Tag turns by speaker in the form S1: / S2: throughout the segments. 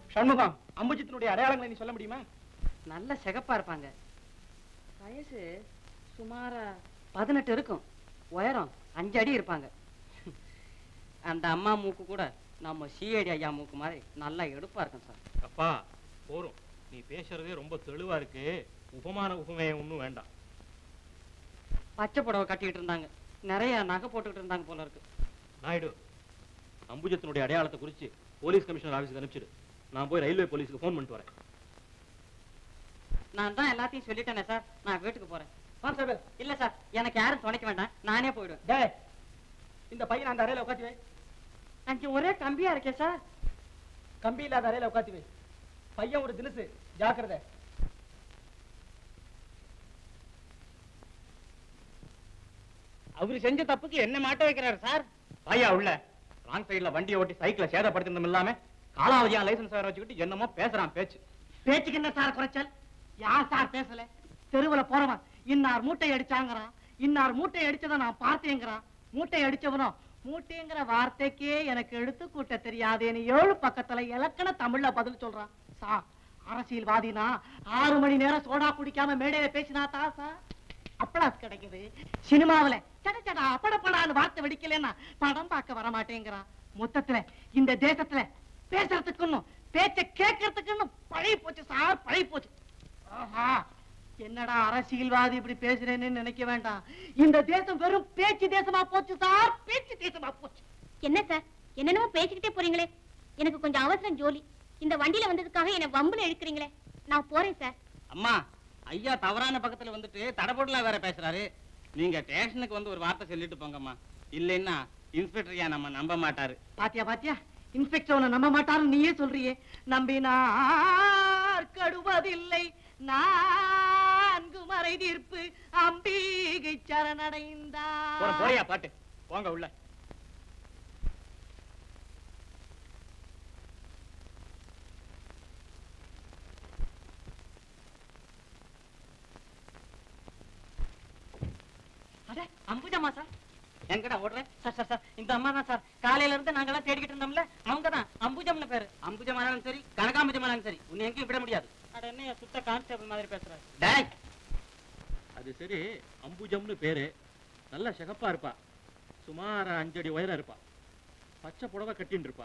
S1: சண்முகம் அம்புஜத்தினுடைய அடையாளங்களை நீ சொல்ல முடியுமா
S2: நல்ல சிகப்பா இருப்பாங்க வயசு சுமாரா பதினெட்டு இருக்கும் உயரம் அஞ்சு அடி இருப்பாங்க அந்த அம்மா மூக்கு கூட நம்ம சிஐடி ஐயா மூக்கு மாதிரி நல்லா எடுப்பா இருக்கும் சார்
S3: அப்பா போரும் நீ பேசுறதே ரொம்ப தெளிவா இருக்கு உபமான உபமேயம் ஒன்றும் வேண்டாம்
S2: பச்சை புடவை கட்டிக்கிட்டு இருந்தாங்க நிறைய நகை போட்டுக்கிட்டு இருந்தாங்க போல இருக்கு
S3: நாயுடு அம்புஜத்தினுடைய அடையாளத்தை குறித்து போலீஸ் கமிஷனர் ஆஃபீஸுக்கு அனுப்பிச்சிடு நான் போய் ரயில்வே போலீஸுக்கு ஃபோன் பண்ணிட்டு வரேன்
S2: நான் தான் எல்லாத்தையும் சொல்லிட்டேனே சார் நான் வீட்டுக்கு போறேன்
S1: கான்ஸ்டபிள்
S2: இல்ல சார் எனக்கு யாரும் துணைக்க வேண்டாம் நானே போயிடுவேன்
S1: டேய் இந்த பையன் அந்த அறையில உட்காத்தி வை
S2: அஞ்சு ஒரே கம்பியா இருக்கே சார்
S1: கம்பி இல்லாத அறையில உட்காத்தி வை பையன் ஒரு தினுசு ஜாக்கிரதை
S4: அவரு செஞ்ச தப்புக்கு என்ன மாட்ட வைக்கிறாரு சார்
S3: பையா உள்ள ராங் சைடுல வண்டியை ஓட்டி சைக்கிளை சேதப்படுத்தினதும் இல்லாம காலாவதியா லைசன்ஸ் வேற வச்சுக்கிட்டு என்னமோ பேசுறான் பேச்சு
S5: பேச்சுக்கு என்ன சார் குறைச்சல் யார் சார் பேசல தெருவுல போறவன் இன்னார் மூட்டை அடிச்சாங்கறான் இன்னார் மூட்டை அடிச்சதை நான் பார்த்தேங்கிறான் மூட்டை அடிச்சவனும் மூட்டைங்கிற வார்த்தைக்கே எனக்கு எடுத்து கூட்ட தெரியாதேன்னு ஏழு பக்கத்துல இலக்கண தமிழ்ல பதில் சொல்றான் சா அரசியல்வாதினா ஆறு மணி நேரம் சோடா குடிக்காம மேடையில பேசினா தான் சார் அப்ளாஸ் கிடைக்குது சினிமாவுல சட சடா படப்படான்னு வார்த்தை வெடிக்கலன்னா படம் பார்க்க வர மாட்டேங்கிறான் மொத்தத்துல இந்த தேசத்துல பேசுறதுக்குன்னு பேச்ச கேட்கறதுக்குன்னு பழகி போச்சு சார் பழகி போச்சு ஆஹா என்னடா அரசியல்வாதி இப்படி பேசுறேன்னு நினைக்க வேண்டாம் இந்த தேசம் வெறும் பேச்சு தேசமா போச்சு சார் பேச்சு தேசமா போச்சு
S6: என்ன சார் என்னென்னமோ பேசிக்கிட்டே போறீங்களே எனக்கு கொஞ்சம் அவசரம் ஜோலி இந்த வண்டியில வந்ததுக்காக என்ன வம்புல இழுக்கிறீங்களே நான் போறேன் சார்
S4: அம்மா ஐயா தவறான பக்கத்துல வந்துட்டு தடபுடலா வேற பேசுறாரு நீங்க ஸ்டேஷனுக்கு வந்து ஒரு வார்த்தை சொல்லிட்டு போங்கம்மா இல்லைன்னா இன்ஸ்பெக்டர் ஐயா நம்ம நம்ப மாட்டாரு
S5: பாத்தியா பாத்தியா இன்ஸ்பெக்டர் உன்னை நம்ப மாட்டாரு நீயே சொல்றியே நம்பினார் கடுவதில்லை நான்கு மறை தீர்ப்பு அம்பிகை
S3: போற
S5: சரணடைந்தார்
S3: போறியா பாட்டு போங்க உள்ள
S2: அட அம்புஜம்மா சார் எங்கடா ஓடுறேன் சார் சார் சார் இந்த அம்மா தான் சார் காலையில இருந்து நாங்கெல்லாம் தேடிக்கிட்டு இருந்தோம்ல அவங்க தான் அம்புஜம்னு பேரு
S4: அம்புஜமானாலும் சரி கனகாம்புஜமானாலும் சரி உன்னை எங்கேயும் விட முடியாது
S2: அட என்ன சுத்த கான்ஸ்டபிள் மாதிரி பேசுறாரு
S4: டேய்
S3: அது சரி அம்புஜம்னு பேரு நல்ல சிகப்பா இருப்பா சுமார் அஞ்சடி உயரம் இருப்பா பச்சை புடவை கட்டின்னு இருப்பா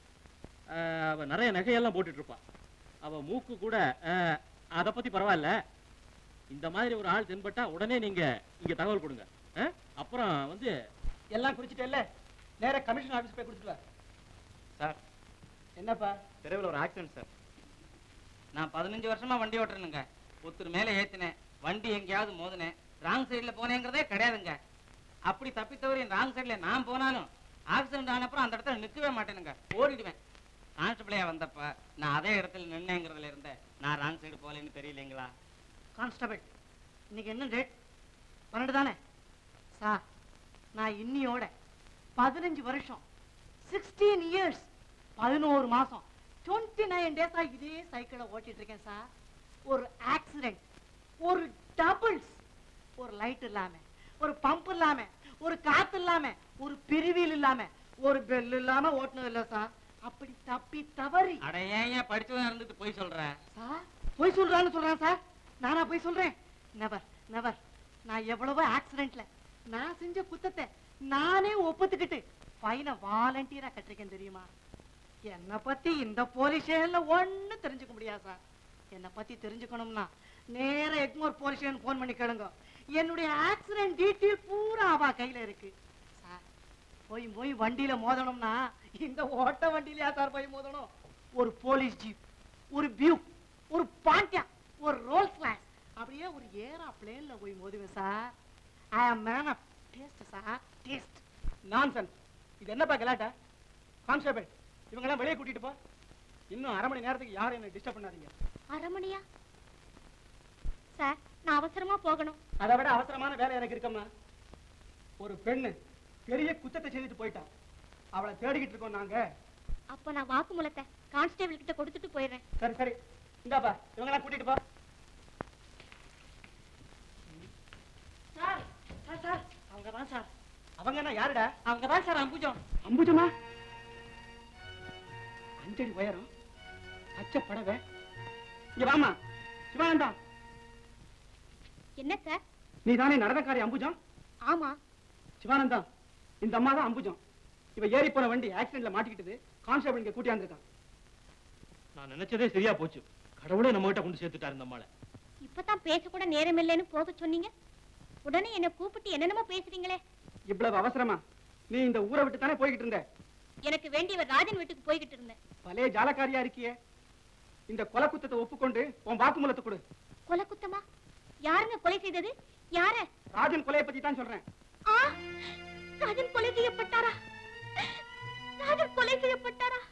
S3: ஆஹ் அவ நிறைய நகையெல்லாம் போட்டுட்டு இருப்பா அவ மூக்கு கூட ஆஹ் அதை பத்தி பரவாயில்ல இந்த மாதிரி ஒரு ஆள் தென்பட்டா உடனே நீங்க இங்க தகவல் கொடுங்க ஆஹ் அப்புறம் வந்து
S1: எல்லாம் குறிச்சிட்டேல்ல நேரா கமிஷன் ஆபீஸ் போய் கொடுத்துட்டு வா
S4: சார்
S1: என்னப்பா
S4: தெருவில் ஒரு ஆக்சிடென்ட் சார் நான் பதினஞ்சு வருஷமா வண்டி ஓட்டுறேனுங்க ஒருத்தர் மேலே ஏத்தினேன் வண்டி எங்கேயாவது மோதினேன் ராங் சைடில் போனேங்கிறதே கிடையாதுங்க அப்படி தப்பி தவறி ராங் சைடில் நான் போனாலும் ஆக்சிடென்ட் ஆனப்புறம் அந்த இடத்துல நிற்கவே மாட்டேனுங்க ஓடிடுவேன் கான்ஸ்டபிளையா வந்தப்ப நான் அதே இடத்துல நின்னேங்கிறதுல இருந்தேன் நான் ராங் சைடு போகலன்னு தெரியலைங்களா
S5: கான்ஸ்டபிள் இன்னைக்கு என்ன டேட் பன்னெண்டு தானே சார் நான் இன்னியோட பதினஞ்சு வருஷம் சிக்ஸ்டீன் இயர்ஸ் பதினோரு மாசம் டுவெண்ட்டி நைன் டேஸா இதே சைக்கிளை ஓட்டிட்டு இருக்கேன் சார் ஒரு ஆக்சிடென்ட் ஒரு டபுள்ஸ் ஒரு லைட் இல்லாம ஒரு பம்ப் இல்லாம ஒரு காத்து இல்லாம ஒரு பிரிவில் இல்லாம ஒரு பெல் இல்லாம ஓட்டுனது இல்ல சார் அப்படி தப்பி தவறி
S4: அட ஏன் ஏன் படிச்சவன் இருந்துட்டு போய் சொல்ற
S5: சார் போய் சொல்றான்னு சொல்றேன் சார் நானா போய் சொல்றேன் நெவர் நெவர் நான் எவ்வளவோ ஆக்சிடென்ட்ல நான் செஞ்ச குத்தத்தை நானே ஒப்புத்துக்கிட்டு ஃபைனை வாலண்டியரா கட்டிருக்கேன் தெரியுமா என்னை பத்தி இந்த போலீஸ் ஸ்டேஷன்ல ஒண்ணு தெரிஞ்சுக்க முடியாது சார் என்னை பத்தி தெரிஞ்சுக்கணும்னா நேரா எக்மோர் போலீஸ் ஸ்டேஷன் ஃபோன் பண்ணி கேளுங்க என்னுடைய ஆக்சிடென்ட் டீட்டெயில் பூரா அவ கையில இருக்கு சார் போய் போய் வண்டியில மோதணும்னா இந்த ஓட்ட வண்டியிலயா சார் போய் மோதணும் ஒரு போலீஸ் ஜீப் ஒரு பியூக் ஒரு பாண்டியா ஒரு ரோல்ஸ் லான்ஸ் அப்படியே ஒரு ஏரா பிளேன்ல போய் மோதுவேன் sir I am man of taste sir taste
S1: nonsense இது என்னப்பா கலாட்டா கான்ஸ்டபிள் இவங்கெல்லாம் வெளியே கூட்டிட்டு போ இன்னும் அரை மணி நேரத்துக்கு யாரும் என்ன டிஸ்டர்ப் பண்ணாதீங்க
S6: அரை மணியா சார் நான் அவசரமா போகணும்
S1: அதை விட அவசரமான வேலை எனக்கு இருக்கம்மா ஒரு பெண்ணு பெரிய குத்தத்தை செய்துட்டு போயிட்டான் அவளை தேடிக்கிட்டு இருக்கோம் நாங்க
S6: அப்ப நான் வாக்குமூலத்தை கான்ஸ்டேபிள் கிட்ட கொடுத்துட்டு போயிடுறேன்
S1: சரி சரி இந்தாப்பா இவங்கெல்லாம் கூட்டிட்டு போ
S5: சார் சார் சார் அவங்க தான் சார்
S1: அவங்க என்ன யாருடா
S2: அவங்க தான் சார் அம்புஜம்
S1: அம்புஜமா அஞ்சடி உயரம் பச்சை படவை இங்க வாமா சிவானந்தா
S6: என்ன சார்
S1: நீ தானே நடனக்காரி அம்புஜம்
S6: ஆமா
S1: சிவானந்தா இந்த அம்மா தான் அம்புஜம் இவ ஏறி போன வண்டி ஆக்சிடென்ட்ல மாட்டிக்கிட்டது கான்ஸ்டபிள் இங்க கூட்டியாந்துருக்கான்
S3: நான் நினைச்சதே சரியா போச்சு கடவுளே நம்ம கிட்ட கொண்டு சேர்த்துட்டாரு இந்த அம்மாளை
S6: இப்பதான் பேச கூட நேரம் இல்லைன்னு போக சொன்னீங்க உடனே என்ன கூப்பிட்டு என்னென்னமோ பேசுறீங்களே
S1: இவ்வளவு அவசரமா நீ இந்த ஊரை விட்டு தானே போய்கிட்டு இருந்த
S6: எனக்கு வேண்டியவர் ராஜன் வீட்டுக்கு போய்கிட்டு இருந்தேன்
S1: பழைய ஜாலக்காரியா இருக்கியே இந்த கொலை குத்தத்தை ஒப்புக்கொண்டு உன் வாக்குமூலத்தை கொடு
S6: கொலை குத்தமா யாருங்க கொலை செய்தது யார
S1: ராஜன் கொலையை பத்தி தான் சொல்றேன்
S6: ஆ ராஜன் கொலை செய்யப்பட்டாரா ராஜன் கொலை செய்யப்பட்டாரா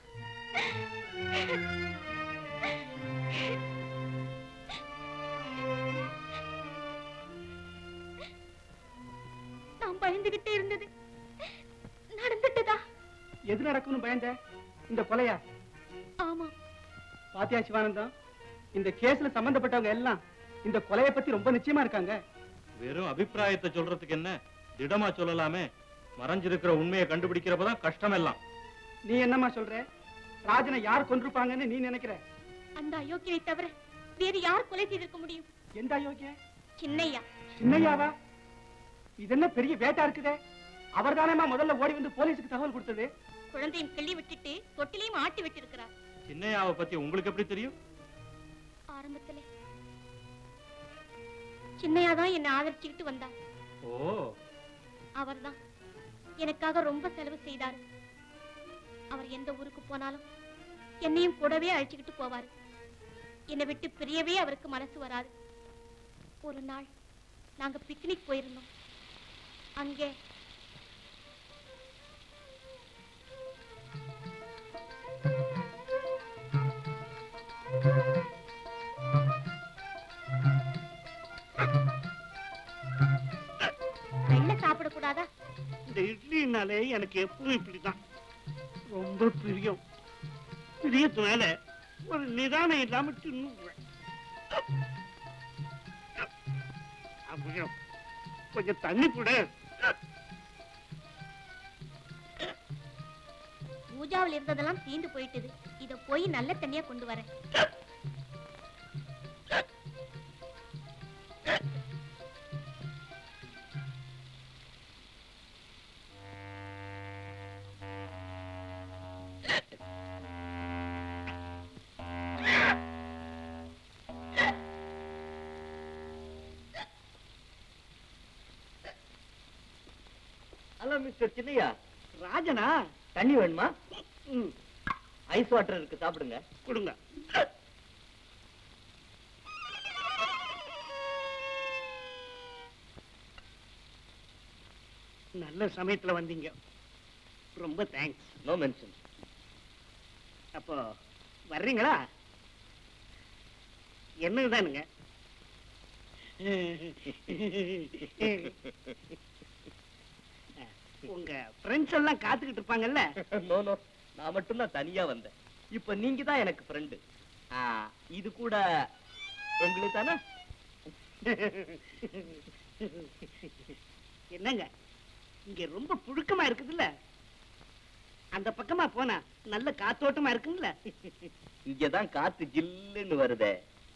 S6: நான் பயந்துகிட்டே இருந்தது நடந்துட்டதா
S1: எது நடக்கும்னு பயந்த இந்த கொலையா
S6: ஆமா
S1: பாத்தியா சிவானந்தம் இந்த கேஸ்ல சம்பந்தப்பட்டவங்க எல்லாம் இந்த கொலையை பத்தி ரொம்ப நிச்சயமா இருக்காங்க
S3: வெறும் அபிப்பிராயத்தை சொல்றதுக்கு என்ன திடமா சொல்லலாமே மறைஞ்சிருக்கிற உண்மையை கண்டுபிடிக்கிறப்பதான் கஷ்டம் எல்லாம்
S1: நீ என்னம்மா சொல்ற ராஜனை யார் கொன்றிருப்பாங்கன்னு நீ நினைக்கிற
S6: அந்த அயோக்கியனை தவிர வேறு யார் கொலை செய்திருக்க முடியும்
S1: எந்த அயோக்கிய
S6: சின்னையா
S1: சின்னையாவா இது என்ன பெரிய வேட்டா இருக்குதே அவர்தானேம்மா முதல்ல ஓடி வந்து போலீஸுக்கு தகவல் கொடுத்தது
S6: குழந்தையும் கிள்ளி விட்டுட்டு தொட்டிலையும் ஆட்டி விட்டிருக்கிறார்
S3: சின்னையாவை பத்தி உங்களுக்கு எப்படி தெரியும்
S6: ஆரம்பத்துல சின்னையா தான் என்ன ஆதரிச்சுக்கிட்டு வந்தார்
S3: ஓ
S6: அவர்தான் எனக்காக ரொம்ப செலவு செய்தாரு அவர் எந்த ஊருக்கு போனாலும் என்னையும் கூடவே அழைச்சுக்கிட்டு போவாரு என்னை விட்டு பிரியவே அவருக்கு மனசு வராது ஒரு நாள் நாங்க பிக்னிக் போயிருந்தோம் அங்கே வெள்ளை சாப்பிடக்கூடாதா
S5: இந்த இட்லினாலே எனக்கு எப்பவும் இப்படிதான் ரொம்ப பிரியம் பிரியத்தினால ஒரு நிதானம் இல்லாம தின்னுடுறேன் அப்புறம் கொஞ்சம் தண்ணி கூட
S6: பூஜாவில் இருந்ததெல்லாம் தீந்து போயிட்டது இத போய் நல்ல தண்ணியா கொண்டு வரேன்
S4: ஹலோ மிஸ்டர் சின்னையா
S5: ராஜனா
S4: தண்ணி வேணுமா
S5: ம்,
S4: ஐஸ் வாட்டர் இருக்கு சாப்பிடுங்க
S5: கொடுங்க நல்ல சமயத்துல வந்தீங்க ரொம்ப தேங்க்ஸ்
S4: நோ மென்ஷன்
S5: அப்போ வர்றீங்களா என்னதானுங்க உங்க ஃப்ரெண்ட்ஸ் எல்லாம் காத்துக்கிட்டு இருப்பாங்கல்ல
S4: நோ நோ நான் மட்டும் தான் தனியா வந்தேன் இப்ப நீங்க தான் எனக்கு ஃப்ரெண்டு இது கூட உங்களுக்கு தானே
S5: என்னங்க இங்க ரொம்ப புழுக்கமா இருக்குதுல்ல அந்த பக்கமா போனா நல்ல காத்தோட்டமா இருக்குங்களா
S4: இங்கதான் காத்து ஜில்லுன்னு வருதே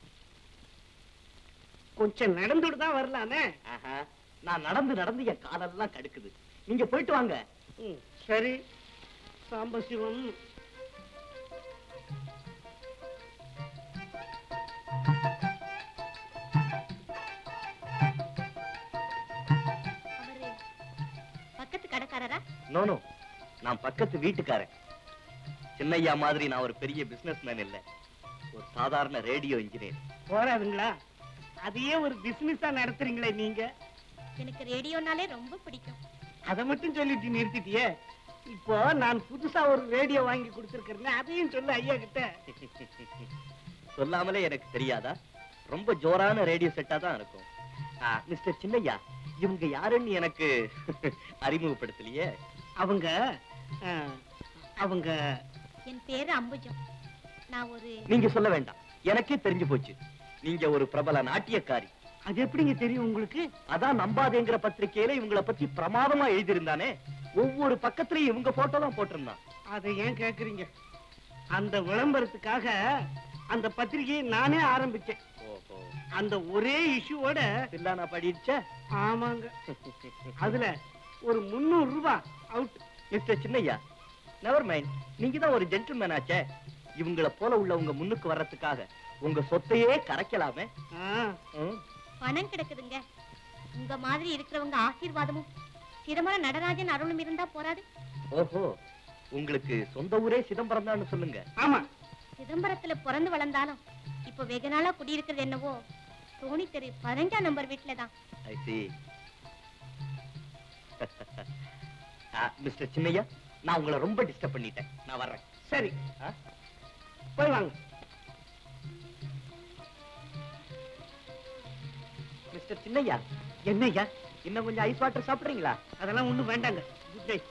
S5: கொஞ்சம் நடந்துட்டு தான் வரலாமே
S4: ஆஹா, நான் நடந்து நடந்து என் காலெல்லாம் கடுக்குது நீங்க போயிட்டு வாங்க
S5: ம், சரி சாம்பசிவம்
S6: அவரு பக்கத்து கடைக்காரரா
S4: நோ நோ நான் பக்கத்து வீட்டுக்காரன் சின்னையா மாதிரி நான் ஒரு பெரிய பிசினஸ் மேன் இல்ல ஒரு சாதாரண ரேடியோ இன்ஜினியர்
S5: போறாதுங்களா அதையே ஒரு பிசினஸா நடத்துறீங்களே நீங்க
S6: எனக்கு ரேடியோனாலே ரொம்ப பிடிக்கும்
S5: அதை மட்டும் சொல்லிட்டு நிறுத்திட்டியே இப்போ நான் புதுசா ஒரு ரேடியோ வாங்கி கொடுத்துருக்கேன் அதையும் சொல்லு ஐயா கிட்ட
S4: சொல்லாமலே எனக்கு தெரியாதா ரொம்ப ஜோரான ரேடியோ செட்டா தான் இருக்கும் ஆ, மிஸ்டர் சின்னையா இவங்க யாருன்னு எனக்கு அறிமுகப்படுத்தலையே
S5: அவங்க ஆ, அவங்க
S6: என் பேரு அம்புஜம் நான் ஒரு
S4: நீங்க சொல்ல வேண்டாம் எனக்கே தெரிஞ்சு போச்சு நீங்க ஒரு பிரபல நாட்டியக்காரி
S5: அது எப்படிங்க தெரியும் உங்களுக்கு
S4: அதான் நம்பாதேங்கிற பத்திரிக்கையில இவங்கள பத்தி பிரமாதமா எழுதியிருந்தானே ஒவ்வொரு பக்கத்துலயும் இவங்க போட்டோ தான் போட்டிருந்தான்
S5: அதை ஏன் கேக்குறீங்க
S1: அந்த விளம்பரத்துக்காக அந்த பத்திரிகையை நானே ஆரம்பிச்சேன்
S3: ஓஹோ
S1: அந்த ஒரே இஷ்யூவோட
S3: தில்லானா படிச்ச
S1: ஆமாங்க அதுல ஒரு முந்நூறு ரூபாய் out
S3: mister Chinnaiya never mind நீங்க தான் ஒரு ஜென்டில்மேன் ஆச்சே இவங்கள போல உள்ளவங்க முன்னுக்கு வர்றதுக்காக உங்க சொத்தையே கரைக்கலாமே ம்.
S6: பணம் கிடக்குதுங்க உங்க மாதிரி இருக்கிறவங்க ஆசீர்வாதமும் சிதம்பர நடராஜன் அருளும் இருந்தா போராது
S3: ஓஹோ உங்களுக்கு சொந்த ஊரே சிதம்பரம் தான் சொல்லுங்க
S1: ஆமா
S6: சிதம்பரத்துல பிறந்து வளர்ந்தாலும் இப்ப வெகு நாளா குடியிருக்கிறது என்னவோ தோணி தெரு பதினஞ்சாம் நம்பர் வீட்டுல தான்
S3: ஐ சி மிஸ்டர் சின்னையா நான் உங்களை ரொம்ப டிஸ்டர்ப் பண்ணிட்டேன் நான் வர்றேன்
S1: சரி
S3: ஆ?
S1: போய் வாங்க
S3: மிஸ்டர் சின்னையா
S1: என்னய்யா
S3: இன்னும் கொஞ்சம் ஐஸ் வாட்டர் சாப்பிடுறீங்களா
S1: அதெல்லாம் ஒண்ணும் வேண்டாங்க குட் நைட்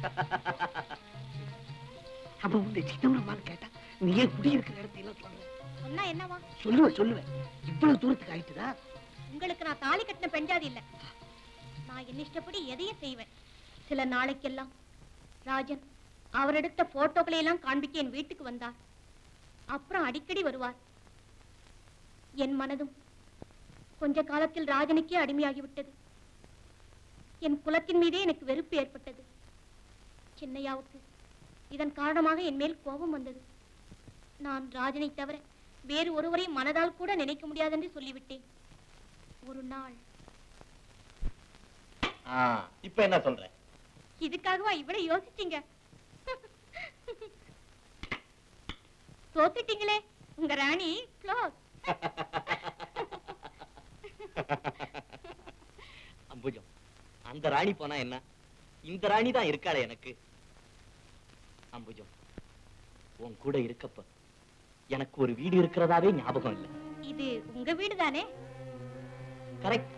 S1: அப்ப உங்க சிதம்பரமான்னு கேட்டா நீ ஏன் குடியிருக்கிற இடத்தை எல்லாம் சொல்ற
S6: சொன்னா என்னவா
S1: சொல்லுவேன் சொல்லுவேன் இவ்வளவு தூரத்துக்கு ஆயிட்டுதா
S6: உங்களுக்கு நான் தாலி கட்டின பெஞ்சாதி இல்ல நான் என் இஷ்டப்படி எதையும் செய்வேன் சில நாளைக்கெல்லாம் ராஜன் அவர் எடுத்த போட்டோக்களை எல்லாம் காண்பிக்க என் வீட்டுக்கு வந்தார் அப்புறம் அடிக்கடி வருவார் என் மனதும் கொஞ்ச காலத்தில் ராஜனுக்கே அடிமையாகிவிட்டது என் குலத்தின் மீதே எனக்கு வெறுப்பு ஏற்பட்டது சின்னையாவுக்கு இதன் காரணமாக என் மேல் கோபம் வந்தது நான் ராஜனை தவிர வேறு ஒருவரை மனதால் கூட நினைக்க முடியாதென்று சொல்லிவிட்டேன் ஒரு நாள்
S3: ஆ, இப்ப என்ன சொல்றேன்
S6: இதுக்காகவா இவ்வளவு யோசிச்சீங்க தோத்துட்டீங்களே உங்க ராணி க்ளோஸ்
S3: அம்புஜம் அந்த ராணி போனா என்ன இந்த ராணி தான் இருக்காளே எனக்கு அம்புஜம் உன் கூட இருக்கப்ப எனக்கு ஒரு வீடு இருக்கிறதாவே ஞாபகம் இல்லை
S6: இது உங்க வீடு தானே
S3: கரெக்ட்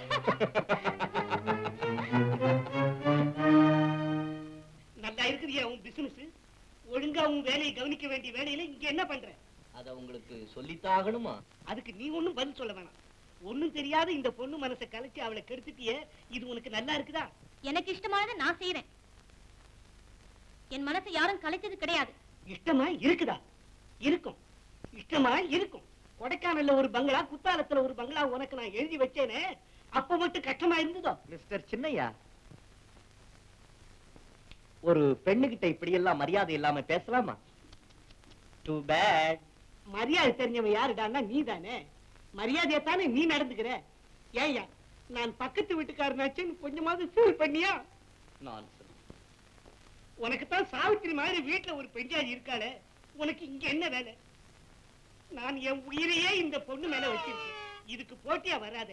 S1: நல்லா இருக்குறியா உன் பிசினஸ் ஒழுங்கா உன் வேலையை கவனிக்க வேண்டிய வேலையில இங்க என்ன பண்ற
S3: அத உங்களுக்கு சொல்லித்தான் ஆகணுமா
S1: அதுக்கு நீ ஒண்ணும் பதில் சொல்ல வேணாம் ஒண்ணும் தெரியாத இந்த பொண்ணு மனசை கலைச்சு அவளை கெடுத்துட்டியே இது உனக்கு நல்லா இருக்குதா
S6: எனக்கு இஷ்டமானதை நான் செய்யறேன் என் மனசை யாரும் கலைச்சது கிடையாது
S1: இஷ்டமா இருக்குதா இருக்கும் இஷ்டமா இருக்கும் கொடைக்கானல்ல ஒரு பங்களா குத்தாலத்துல ஒரு பங்களா உனக்கு நான் எழுதி வச்சேனே அப்ப மட்டும் கஷ்டமா இருந்ததோ
S3: மிஸ்டர் சின்னையா ஒரு பெண்ணுகிட்ட இப்படி எல்லாம் மரியாதை இல்லாம பேசலாமா டூ பேட்
S1: மரியாதை தெரிஞ்சவன் யாருடான்னா நீ தானே மரியாதையா தானே நீ நடந்துக்கிற ஏய்யா நான் பக்கத்து வீட்டுக்காரனாச்சுன்னு கொஞ்சமாவது ஃபீல் பண்ணியா
S3: நான்சென்ஸ்
S1: உனக்கு தான் சாவித்திரி மாதிரி வீட்டுல ஒரு பெஞ்சாதி இருக்காளே உனக்கு இங்க என்ன வேலை நான் என் உயிரையே இந்த பொண்ணு மேல வச்சிருக்கேன் இதுக்கு போட்டியா வராதே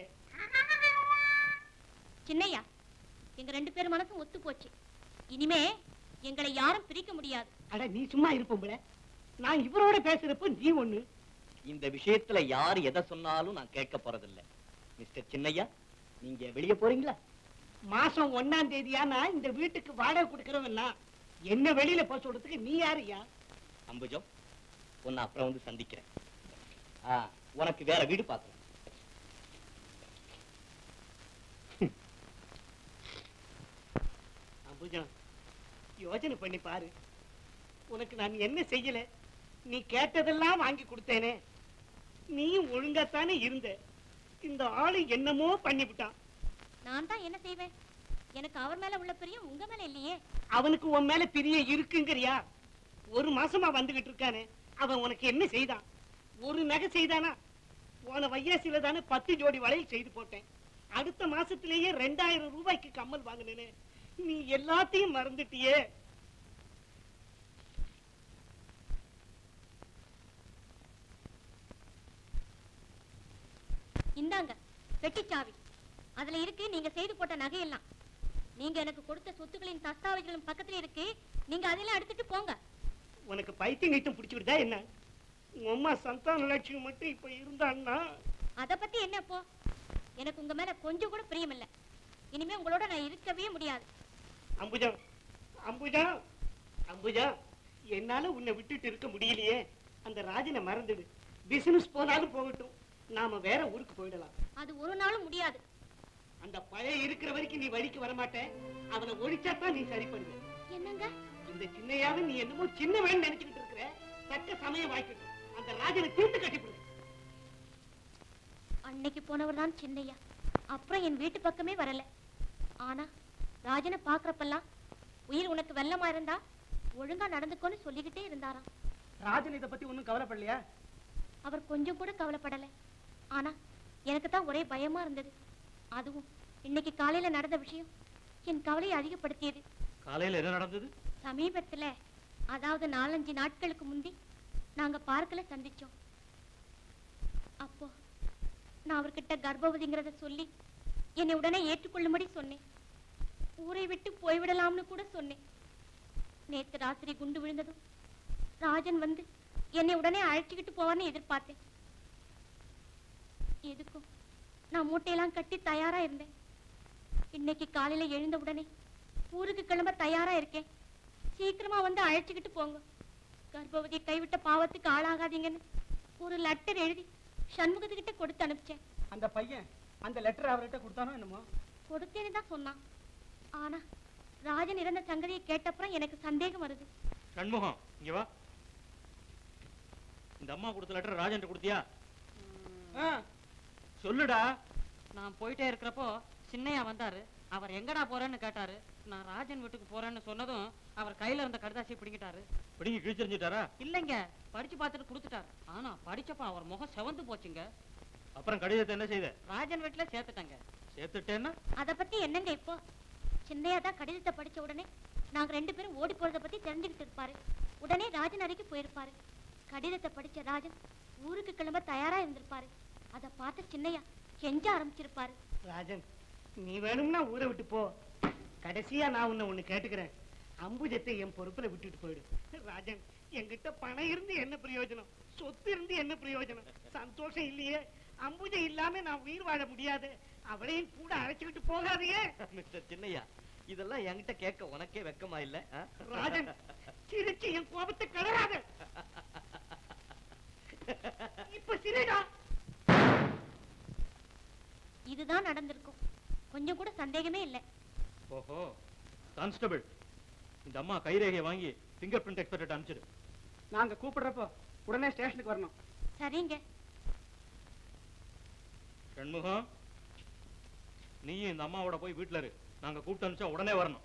S6: சின்னையா எங்க ரெண்டு பேர் மனசும் ஒத்து போச்சு இனிமே எங்களை யாரும் பிரிக்க முடியாது
S1: அட நீ சும்மா இருப்போம்ல நான் இவரோட பேசுறப்ப நீ ஒண்ணு
S3: இந்த விஷயத்துல யார் எதை சொன்னாலும் நான் கேட்க போறதில்ல மிஸ்டர் சின்னையா நீங்க வெளிய போறீங்களா
S1: மாசம் ஒண்ணாம் தேதியா நான் இந்த வீட்டுக்கு வாடகை கொடுக்கறவன் நான் என்ன வெளியில போக சொல்றதுக்கு நீ யாருயா
S3: அம்புஜம் உன்னை அப்புறம் வந்து சந்திக்கிறேன் ஆ, உனக்கு வேற வீடு பார்க்கணும்
S1: அம்புஜா யோசனை பண்ணி பாரு உனக்கு நான் என்ன செய்யல நீ கேட்டதெல்லாம் வாங்கி கொடுத்தேனே நீயும் ஒழுங்காத்தானே இருந்த இந்த ஆளு என்னமோ பண்ணிவிட்டான்
S6: நான் தான் என்ன செய்வேன் எனக்கு அவர் மேல உள்ள பிரியம் உங்க மேல இல்லையே
S1: அவனுக்கு உன் மேல பிரிய இருக்குங்கறியா ஒரு மாசமா வந்துகிட்டு இருக்கானே அவன் உனக்கு என்ன செய்தான் ஒரு நகை செய்தானா போன வையாசில தானே பத்து ஜோடி வளையல் செய்து போட்டேன் அடுத்த மாசத்திலேயே ரெண்டாயிரம் ரூபாய்க்கு கம்மல் வாங்கினேனே நீ எல்லாத்தையும் மறந்துட்டியே
S6: இந்தாங்க பெட்டிச்சாவி அதுல இருக்கு நீங்க செய்து போட்ட நகையெல்லாம் நீங்க எனக்கு கொடுத்த சொத்துக்களின் தஸ்தாவேஜுகளும் பக்கத்துல இருக்கு நீங்க அதெல்லாம் எடுத்துட்டு போங்க
S1: உனக்கு பைத்தியம் கிட்டம் பிடிச்சுக்கிட்டா என்ன உன் அம்மா சந்தான லட்சுமி மட்டும் இப்ப இருந்தான்னா
S6: அத பத்தி என்ன இப்போ எனக்கு உங்க மேல கொஞ்சம் கூட பிரியம் இல்ல இனிமே உங்களோட நான் இருக்கவே முடியாது
S1: அம்புஜா அம்புஜா அம்புஜா என்னால உன்னை விட்டுட்டு இருக்க முடியலையே அந்த ராஜனை மறந்துடு பிசினஸ் போனாலும் போகட்டும் நாம வேற ஊருக்கு போயிடலாம்
S6: அது ஒரு நாளும் முடியாது
S1: அந்த பழைய இருக்கிற வரைக்கும் நீ வழிக்கு வரமாட்ட அவனை ஒழிச்சாதான் நீ சரி பண்ணுவ
S6: என்னங்க
S1: இந்த சின்னையாவை நீ என்னமோ சின்னவன் நினைச்சுக்கிட்டு இருக்கிற சமயம் வாய்க்கட்டும் அந்த ராஜனை தீர்த்து கட்டிவிடு
S6: அன்னைக்கு போனவர் தான் சின்னையா அப்புறம் என் வீட்டு பக்கமே வரல ஆனா ராஜனை பாக்குறப்பெல்லாம் உயிர் உனக்கு வெள்ளமா இருந்தா ஒழுங்கா நடந்துக்கோன்னு சொல்லிக்கிட்டே இருந்தாராம்
S5: ராஜன் இதை பத்தி ஒன்றும் கவலைப்படலையா
S6: அவர் கொஞ்சம் கூட கவலைப்படல ஆனா எனக்கு தான் ஒரே பயமா இருந்தது அதுவும் இன்னைக்கு காலையில நடந்த விஷயம் என் கவலையை அதிகப்படுத்தியது
S3: காலையில என்ன நடந்தது
S6: சமீபத்துல அதாவது நாலஞ்சு நாட்களுக்கு முந்தி நாங்க பார்க்கல சந்திச்சோம் அப்போ நான் அவர்கிட்ட கர்ப்பவதிங்கிறத சொல்லி என்னை உடனே ஏற்றுக்கொள்ளும்படி சொன்னேன் ஊரை விட்டு போய்விடலாம்னு கூட சொன்னேன் நேத்து ராத்திரி குண்டு விழுந்ததும் ராஜன் வந்து என்னை உடனே அழைச்சிக்கிட்டு போவான்னு எதிர்பார்த்தேன் எதுக்கும் நான் மூட்டையெல்லாம் கட்டி தயாரா இருந்தேன் இன்னைக்கு காலையில எழுந்த உடனே ஊருக்கு கிளம்ப தயாரா இருக்கேன் சீக்கிரமா வந்து அழைச்சுக்கிட்டு போங்க கர்ப்பவதியை கைவிட்ட பாவத்துக்கு ஆளாகாதீங்கன்னு ஒரு லெட்டர் எழுதி சண்முகத்துக்கிட்ட கொடுத்து அனுப்பிச்சேன்
S5: அந்த பையன் அந்த லெட்டர் அவர்கிட்ட கொடுத்தானோ என்னமோ
S6: கொடுத்தேன்னு தான் சொன்னான் ஆனா ராஜன் இறந்த சங்கதியை கேட்டப்புறம் எனக்கு சந்தேகம் வருது
S3: சண்முகம் இங்க வா இந்த அம்மா கொடுத்த லெட்டர் ராஜன் கொடுத்தியா சொல்லுடா
S2: நான் போயிட்டே இருக்கிறப்போ சின்னையா வந்தாரு அவர் எங்கடா போறேன்னு கேட்டாரு நான் ராஜன் வீட்டுக்கு போறேன்னு சொன்னதும் அவர் கையில இருந்த கடுதாசியை பிடிங்கிட்டாரு
S3: பிடிங்கி கிழிச்செறிஞ்சிட்டாரா
S2: இல்லைங்க படிச்சு பார்த்துட்டு கொடுத்துட்டாரு ஆனா படிச்சப்ப அவர் முகம் செவந்து போச்சுங்க
S3: அப்புறம் கடிதத்தை என்ன செய்த
S2: ராஜன் வீட்டுல சேர்த்துட்டேங்க
S3: சேர்த்துட்டேன்னா
S6: அத பத்தி என்னங்க இப்போ சின்னையா தான் கடிதத்தை படிச்ச உடனே நாங்க ரெண்டு பேரும் ஓடி போறத பத்தி தெரிஞ்சுக்கிட்டு இருப்பாரு உடனே ராஜன் அறைக்கு போயிருப்பாரு கடிதத்தை படிச்ச ராஜன் ஊருக்கு கிளம்ப தயாரா இருந்திருப்பாரு அத பார்த்து சின்னையா கெஞ்ச ஆரம்பிச்சிருப்பாரு
S1: ராஜன் நீ வேணும்னா ஊரை விட்டு போ கடைசியா நான் உன்னை ஒண்ணு கேட்டுக்கிறேன் அம்புஜத்தை என் பொறுப்புல விட்டுட்டு போயிடு ராஜன் என்கிட்ட பணம் இருந்து என்ன பிரயோஜனம் சொத்து இருந்து என்ன பிரயோஜனம் சந்தோஷம் இல்லையே அம்புஜை இல்லாம நான் உயிர் வாழ முடியாது அவளையும் கூட அழைச்சுக்கிட்டு போகாதே
S7: மிஸ்டர் சின்னையா இதெல்லாம் என்கிட்ட கேட்க உனக்கே வெக்கமா இல்ல ஆ?
S1: ராஜன் சிரிச்சு என் கோபத்தை கடறாத இப்ப சிரிடா
S6: இதுதான் நடந்திருக்கும் கொஞ்சம் கூட சந்தேகமே இல்லை
S3: ஓஹோ கான்ஸ்டபிள் இந்த அம்மா கைரேகையை வாங்கி ஃபிங்கர் பிரிண்ட் எக்ஸ்பர்ட் அனுப்பிச்சிடு
S5: நாங்க கூப்பிடுறப்போ உடனே ஸ்டேஷனுக்கு வரணும்
S6: சரிங்க
S3: சண்முகம் நீயும் இந்த அம்மாவோட போய் வீட்டுல இரு நாங்க கூப்பிட்டு அனுப்பிச்சா உடனே வரணும்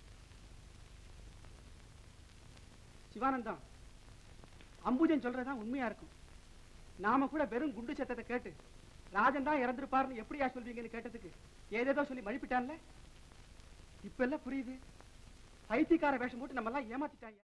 S5: சிவானந்தம் அம்புஜன் சொல்றதுதான் உண்மையா இருக்கும் நாம கூட வெறும் குண்டு சத்தத்தை கேட்டு ராஜன் தான் இறந்திருப்பாருன்னு எப்படியா சொல்வீங்கன்னு கேட்டதுக்கு ஏதேதோ சொல்லி மழுப்பிட்டான்ல இப்ப எல்லாம் புரியுது பைத்தியக்கார வேஷம் போட்டு நம்ம எல்லாம் ஏமாத்திட்டாங்க